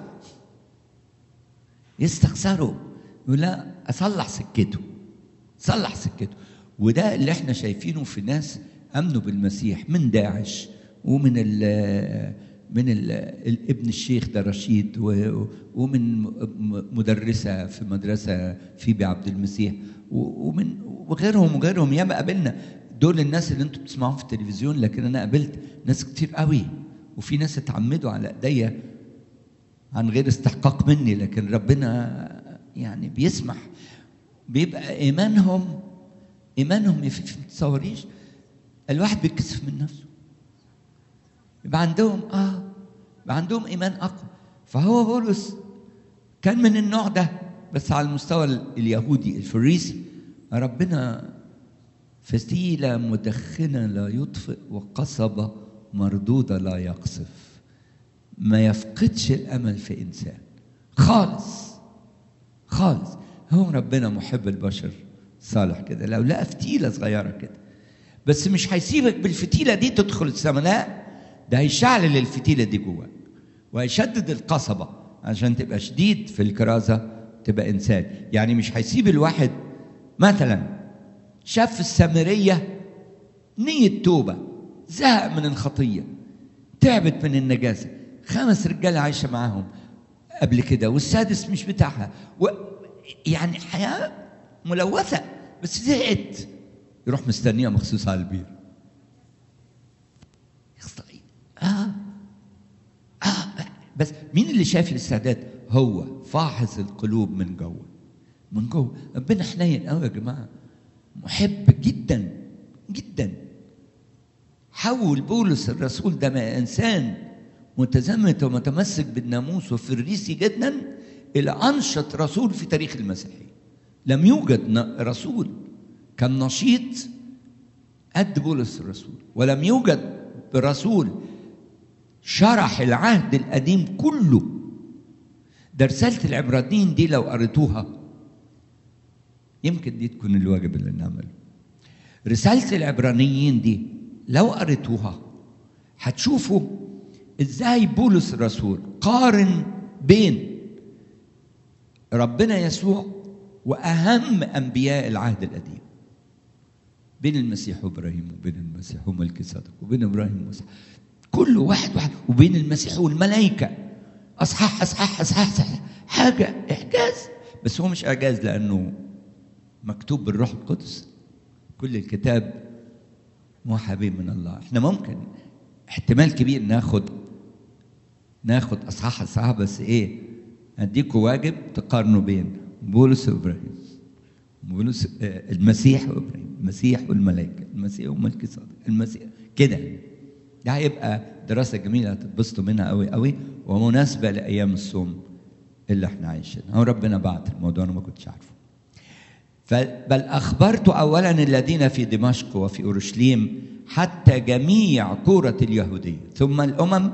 يستخسره يقول لا اصلح سكته صلح سكته وده اللي احنا شايفينه في ناس امنوا بالمسيح من داعش ومن ال من ال ابن الشيخ ده رشيد ومن مدرسة في مدرسة في عبد المسيح ومن وغيرهم وغيرهم ياما قابلنا دول الناس اللي انتم بتسمعوهم في التلفزيون لكن انا قابلت ناس كتير قوي وفي ناس اتعمدوا على ايديا عن غير استحقاق مني لكن ربنا يعني بيسمح بيبقى ايمانهم ايمانهم ما تتصوريش الواحد بيتكسف من نفسه يبقى عندهم اه يبقى عندهم ايمان اقوى فهو بولس كان من النوع ده بس على المستوى اليهودي الفريسي ربنا فتيلة مدخنة لا يطفئ وقصبة مردودة لا يقصف ما يفقدش الأمل في إنسان خالص خالص هو ربنا محب البشر صالح كده لو لقى فتيلة صغيرة كده بس مش هيسيبك بالفتيلة دي تدخل السماء لا ده هيشعلل الفتيله دي جواك وهيشدد القصبه عشان تبقى شديد في الكرازه تبقى انسان يعني مش هيسيب الواحد مثلا شاف السامريه نيه توبه زهق من الخطيه تعبت من النجاسه خمس رجاله عايشه معاهم قبل كده والسادس مش بتاعها و يعني حياه ملوثه بس زهقت يروح مستنيها مخصوص على البير آه. آه. بس مين اللي شايف الاستعداد؟ هو فاحص القلوب من جوه من جوه ربنا حنين قوي يا جماعه محب جدا جدا حول بولس الرسول ده من انسان متزمت ومتمسك بالناموس وفريسي جدا الى انشط رسول في تاريخ المسيحيه لم يوجد رسول كان نشيط قد بولس الرسول ولم يوجد برسول شرح العهد القديم كله ده رسالة العبرانيين دي لو قريتوها يمكن دي تكون الواجب اللي نعمله رسالة العبرانيين دي لو قريتوها هتشوفوا ازاي بولس الرسول قارن بين ربنا يسوع واهم انبياء العهد القديم بين المسيح وابراهيم وبين المسيح وملك صدق وبين ابراهيم وموسى كل واحد واحد وبين المسيح والملائكه اصحاح اصحاح اصحاح, أصحاح. حاجه اعجاز بس هو مش اعجاز لانه مكتوب بالروح القدس كل الكتاب موحى به من الله احنا ممكن احتمال كبير ناخد ناخد اصحاح اصحاح بس ايه اديكوا واجب تقارنوا بين بولس وابراهيم بولس آه المسيح وابراهيم المسيح والملائكه المسيح وملك صادق المسيح كده ده هيبقى دراسه جميله هتتبسطوا منها قوي قوي ومناسبه لايام الصوم اللي احنا عايشينها هو ربنا بعت الموضوع انا ما كنتش عارفه بل اخبرت اولا الذين في دمشق وفي اورشليم حتى جميع كوره اليهوديه ثم الامم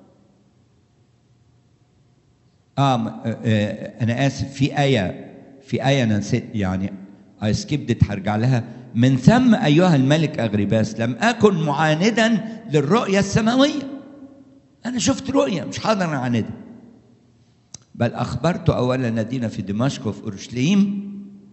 آه, آه انا اسف في ايه في ايه انا نسيت يعني اي سكيبت هرجع لها من ثم ايها الملك اغرباس لم اكن معاندا للرؤيه السماويه انا شفت رؤيه مش حاضر اعاندها بل اخبرت اولا الذين في دمشق وفي اورشليم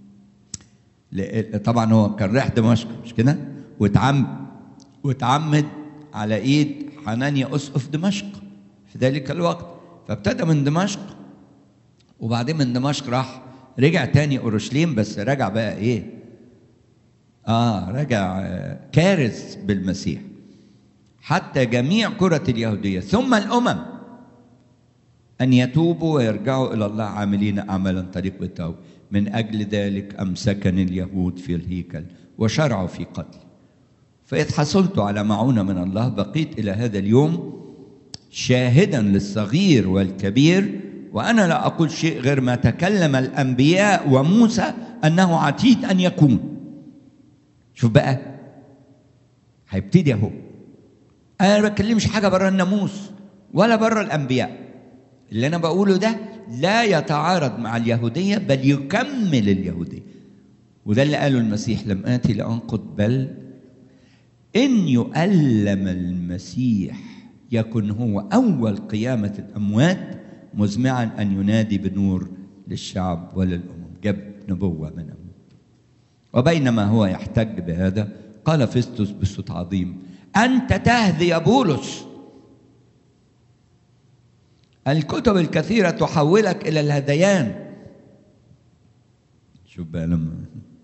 طبعا هو كان رايح دمشق مش كده واتعم واتعمد على ايد حنانيا اسقف دمشق في ذلك الوقت فابتدى من دمشق وبعدين من دمشق راح رجع تاني اورشليم بس رجع بقى ايه اه رجع كارث بالمسيح حتى جميع كرة اليهودية ثم الأمم أن يتوبوا ويرجعوا إلى الله عاملين أعمالا طريق التوبة من أجل ذلك أمسكني اليهود في الهيكل وشرعوا في قتلي فإذ حصلت على معونة من الله بقيت إلى هذا اليوم شاهدا للصغير والكبير وانا لا اقول شيء غير ما تكلم الانبياء وموسى انه عتيد ان يكون شوف بقى هيبتدي اهو انا ما بتكلمش حاجه بره الناموس ولا بره الانبياء اللي انا بقوله ده لا يتعارض مع اليهوديه بل يكمل اليهوديه وده اللي قاله المسيح لم اتي لانقض بل ان يؤلم المسيح يكن هو اول قيامه الاموات مزمعا ان ينادي بنور للشعب وللامم جاب نبوه من أمه. وبينما هو يحتج بهذا قال فيستوس بصوت عظيم انت تهدي يا بولس الكتب الكثيره تحولك الى الهذيان شوف بقى لما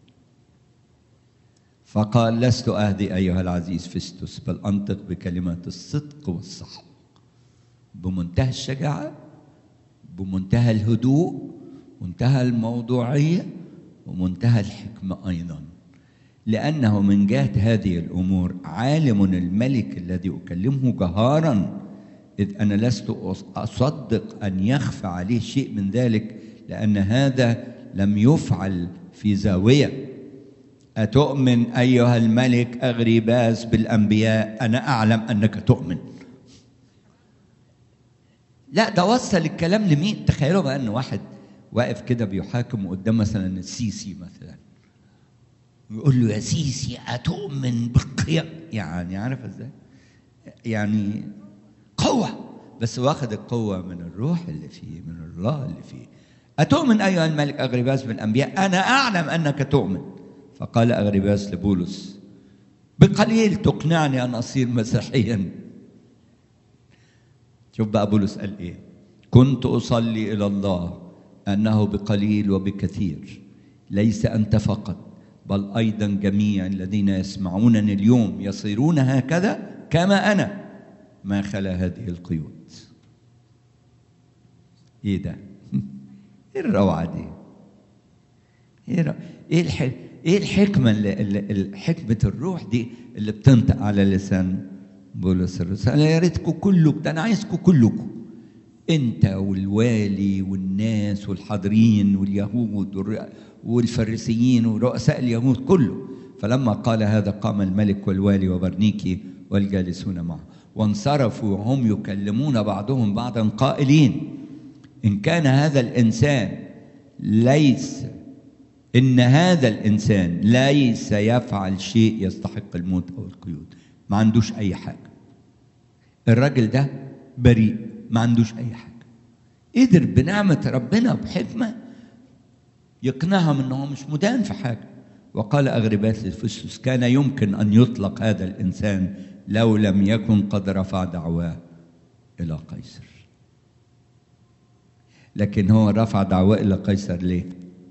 فقال لست اهدي ايها العزيز فيستوس بل انطق بكلمات الصدق والصحب بمنتهى الشجاعه بمنتهى الهدوء منتهى الموضوعيه ومنتهى الحكمه ايضا لانه من جهه هذه الامور عالم الملك الذي اكلمه جهارا اذ انا لست اصدق ان يخفى عليه شيء من ذلك لان هذا لم يفعل في زاويه اتؤمن ايها الملك اغريباس بالانبياء انا اعلم انك تؤمن لا ده وصل الكلام لمين تخيلوا بقى ان واحد واقف كده بيحاكم قدام مثلا السيسي مثلا ويقول له يا سيسي أتؤمن بالقيام يعني عارف ازاي يعني قوة بس واخد القوة من الروح اللي فيه من الله اللي فيه أتؤمن أيها الملك أغرباس بالأنبياء أنا أعلم أنك تؤمن فقال أغرباس لبولس بقليل تقنعني أن أصير مسيحيا شوف بقى بولس قال إيه كنت أصلي إلى الله أنه بقليل وبكثير ليس أنت فقط بل أيضا جميع الذين يسمعونني اليوم يصيرون هكذا كما أنا ما خلا هذه القيود إيه ده؟ إيه الروعة دي؟ إيه, رو... إيه, الح... إيه الحكمة اللي... اللي... حكمة الروح دي اللي بتنطق على لسان بولس الرسول يا ريتكم كلكم ده أنا عايزكم كلكم انت والوالي والناس والحاضرين واليهود والفريسيين ورؤساء اليهود كله فلما قال هذا قام الملك والوالي وبرنيكي والجالسون معه وانصرفوا وهم يكلمون بعضهم بعضا قائلين ان كان هذا الانسان ليس ان هذا الانسان ليس يفعل شيء يستحق الموت او القيود ما عندوش اي حاجه الراجل ده بريء ما عندوش اي حاجه قدر بنعمه ربنا بحكمه يقنعهم انه مش مدان في حاجه وقال اغرباس لفسوس كان يمكن ان يطلق هذا الانسان لو لم يكن قد رفع دعواه الى قيصر لكن هو رفع دعواه الى قيصر ليه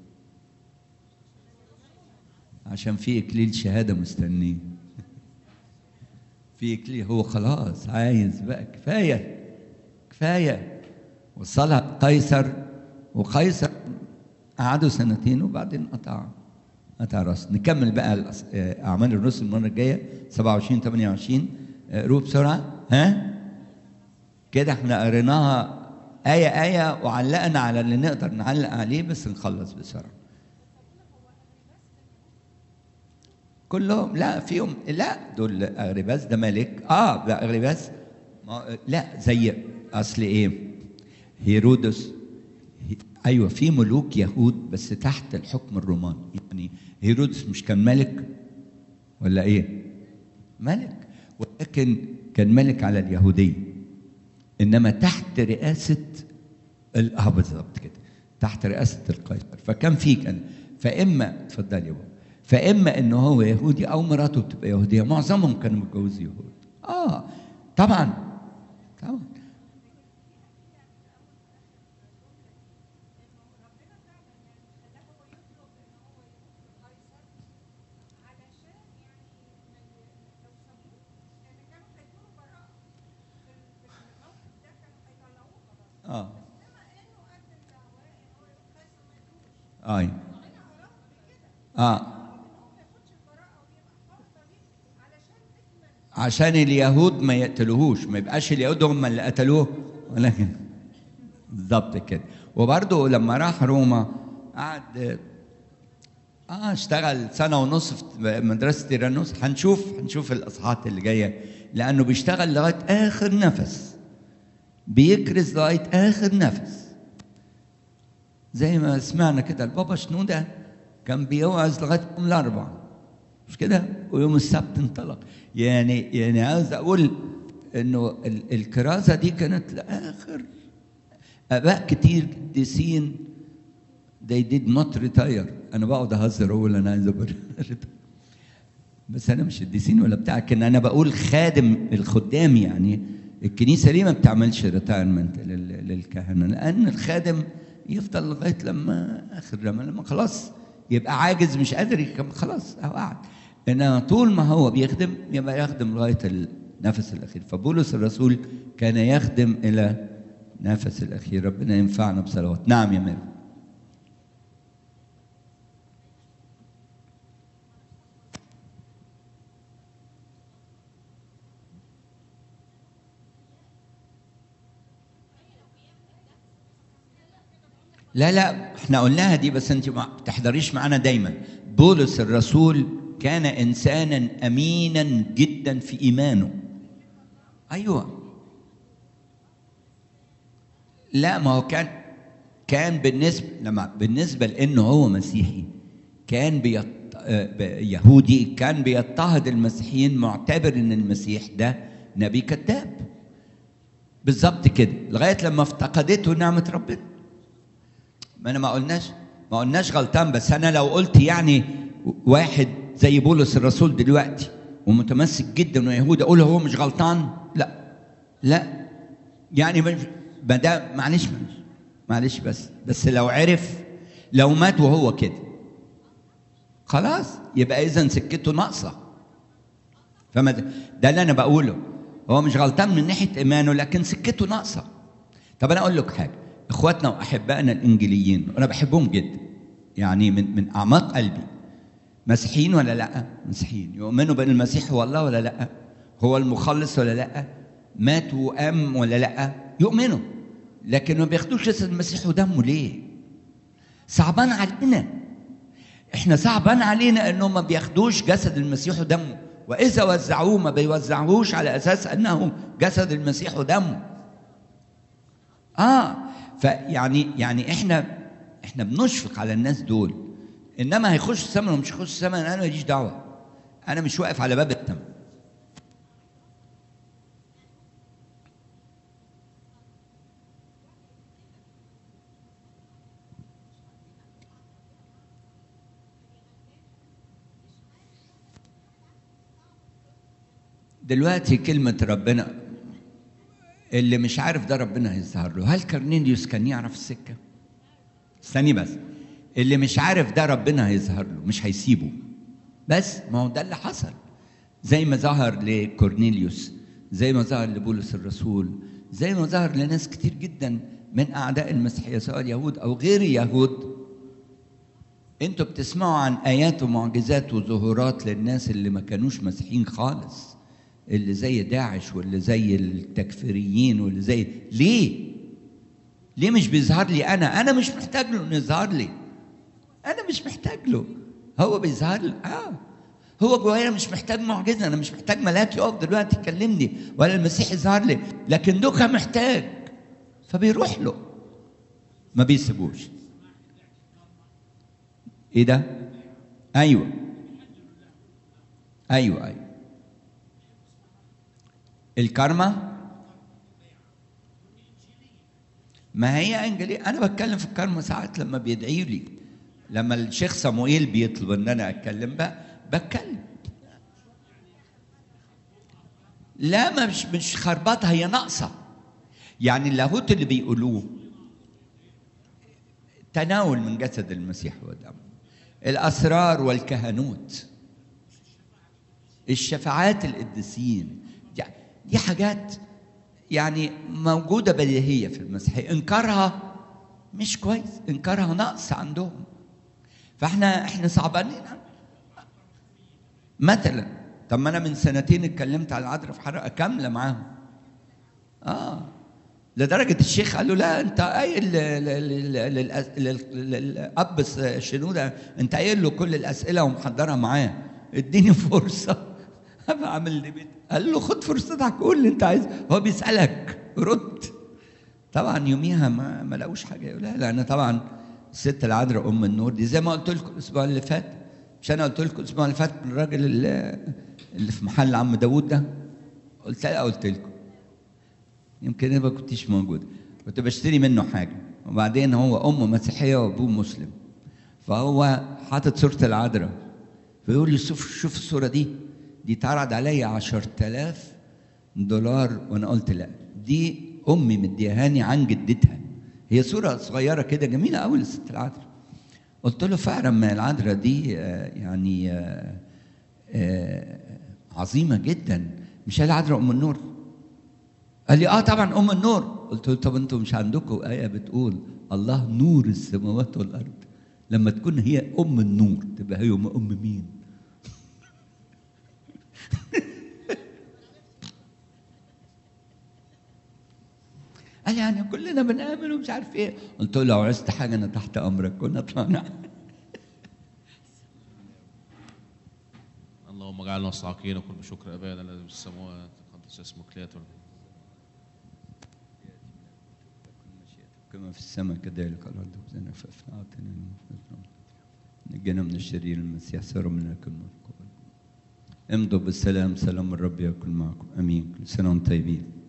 عشان في اكليل شهاده مستنيه في اكليل هو خلاص عايز بقى كفايه كفايه وصلها قيصر وقيصر قعدوا سنتين وبعدين قطع قطع راس نكمل بقى اعمال الرسل المره الجايه 27 28 روح بسرعه ها كده احنا قريناها آية آية وعلقنا على اللي نقدر نعلق عليه بس نخلص بسرعة. كلهم لا فيهم لا دول أغرباس ده ملك اه ده أغرباس لا زي اصل ايه هيرودس ايوه في ملوك يهود بس تحت الحكم الروماني يعني هيرودس مش كان ملك ولا ايه ملك ولكن كان ملك على اليهوديه انما تحت رئاسه اه بالظبط كده تحت رئاسه القيصر فكان في كان فاما اتفضل يا بابا فاما انه هو يهودي او مراته بتبقى يهوديه معظمهم كانوا متجوزين يهود اه طبعا طبعا اه اي اه عشان اليهود ما يقتلوهوش ما يبقاش اليهود هم اللي قتلوه ولكن بالظبط كده وبرضه لما راح روما قعد اه اشتغل سنه ونص في مدرسه تيرانوس هنشوف هنشوف الاصحاحات اللي جايه لانه بيشتغل لغايه اخر نفس بيكرز لغايه اخر نفس زي ما سمعنا كده البابا شنوده كان بيوعظ لغايه يوم الاربعاء مش كده ويوم السبت انطلق يعني يعني عاوز اقول انه ال- الكرازه دي كانت لاخر اباء كتير قديسين they did not retire انا بقعد اهزر اقول انا عايز ابقى بس انا مش قديسين ولا بتاع لكن انا بقول خادم الخدام يعني الكنيسه ليه ما بتعملش ريتايرمنت للكهنه لان الخادم يفضل لغايه لما اخر لما لما خلاص يبقى عاجز مش قادر يكمل خلاص هو قاعد انما طول ما هو بيخدم يبقى يخدم لغايه النفس الاخير فبولس الرسول كان يخدم الى نفس الاخير ربنا ينفعنا بصلوات نعم يا ميرو لا لا احنا قلناها دي بس انت ما تحضريش معانا دايما بولس الرسول كان انسانا امينا جدا في ايمانه ايوه لا ما هو كان كان بالنسبه لما بالنسبه لانه هو مسيحي كان بيط... آه، ب- يهودي كان بيضطهد المسيحيين معتبر ان المسيح ده نبي كذاب بالظبط كده لغايه لما افتقدته نعمه ربنا ما انا ما قلناش ما قلناش غلطان بس انا لو قلت يعني واحد زي بولس الرسول دلوقتي ومتمسك جدا ويهودي اقول هو مش غلطان لا لا يعني مش- ما ده معلش معلش معلش بس بس لو عرف لو مات وهو كده خلاص يبقى اذا سكته ناقصه فما ده, ده اللي انا بقوله هو مش غلطان من ناحيه ايمانه لكن سكته ناقصه طب انا اقول لك حاجه اخواتنا واحبائنا الانجيليين وانا بحبهم جدا يعني من من اعماق قلبي مسيحيين ولا لا مسيحيين يؤمنوا بان المسيح هو الله ولا لا هو المخلص ولا لا مات وقام ولا لا يؤمنوا لكن ما بياخدوش جسد المسيح ودمه ليه صعبان علينا احنا صعبان علينا انهم ما بياخدوش جسد المسيح ودمه واذا وزعوه ما بيوزعوهوش على اساس انه جسد المسيح ودمه اه فيعني يعني احنا احنا بنشفق على الناس دول انما هيخشوا السماء ومش هيخشوا السماء انا ماليش دعوه انا مش واقف على باب السماء دلوقتي كلمة ربنا اللي مش عارف ده ربنا هيظهر له هل كرنيليوس كان يعرف السكة؟ استني بس اللي مش عارف ده ربنا هيظهر له مش هيسيبه بس ما هو ده اللي حصل زي ما ظهر لكورنيليوس زي ما ظهر لبولس الرسول زي ما ظهر لناس كتير جدا من اعداء المسيحيه سواء يهود او غير يهود انتوا بتسمعوا عن ايات ومعجزات وظهورات للناس اللي ما كانوش مسيحيين خالص اللي زي داعش واللي زي التكفيريين واللي زي ليه ليه مش بيظهر لي انا انا مش محتاج له انه يظهر لي انا مش محتاج له هو بيظهر لي اه هو جوايا مش محتاج معجزه انا مش محتاج ملاك يقف دلوقتي يكلمني ولا المسيح يظهر لي لكن دوكا محتاج فبيروح له ما بيسيبوش ايه ده ايوه ايوه ايوه الكارما ما هي انجلي انا بتكلم في الكارما ساعات لما بيدعي لي لما الشيخ صموئيل بيطلب ان انا اتكلم بقى بتكلم لا ما مش مش خربطه هي ناقصه يعني اللاهوت اللي بيقولوه تناول من جسد المسيح ودمه الاسرار والكهنوت الشفاعات القديسين دي, دي حاجات يعني موجوده بديهيه في المسيحيه انكارها مش كويس انكارها نقص عندهم فاحنا احنا صعبانين مثلا طب ما انا من سنتين اتكلمت على العذراء في حلقه كامله معاهم اه لدرجه الشيخ قال له لا انت قايل ل- ل- ل- للأس- لل- للاب شنوده انت قايل له كل الاسئله ومحضرها معاه اديني فرصه ابقى اعمل ديبيت قال له خد فرصتك قول اللي انت عايزه هو بيسالك رد طبعا يوميها ما ما لقوش حاجه يقولها لان طبعا الست العذراء ام النور دي زي ما قلت لكم الاسبوع اللي فات مش انا قلت لكم الاسبوع اللي فات الراجل اللي, اللي في محل عم داوود ده قلت لا قلت لكم يمكن ما كنتيش موجود كنت بشتري منه حاجه وبعدين هو امه مسيحيه وابوه مسلم فهو حاطط صوره العذراء فيقول لي شوف شوف الصوره دي دي اتعرض عليا 10000 دولار وانا قلت لا دي امي مديهاني عن جدتها هي صوره صغيره كده جميله قوي للست العذراء قلت له فعلا ما العذراء دي آه، يعني آه، آه، عظيمه جدا مش هي العذراء ام النور قال لي اه طبعا ام النور قلت له طب انتوا مش عندكم ايه بتقول الله نور السماوات والارض لما تكون هي ام النور تبقى هي ام أم مين قال يعني كلنا بنآمن ومش عارف ايه قلت له لو عزت حاجه انا تحت امرك كنا طلعنا اللهم اجعلنا مستحقين وكل بشكر ابانا الذي في السماوات تقدس اسمك ليأتي كما في السماء كذلك على الارض وزنا فافنا اعطنا نجنا من الشرير المسيح سر منا كل ما امضوا بالسلام سلام الرب يكن معكم امين كل سنه وانتم طيبين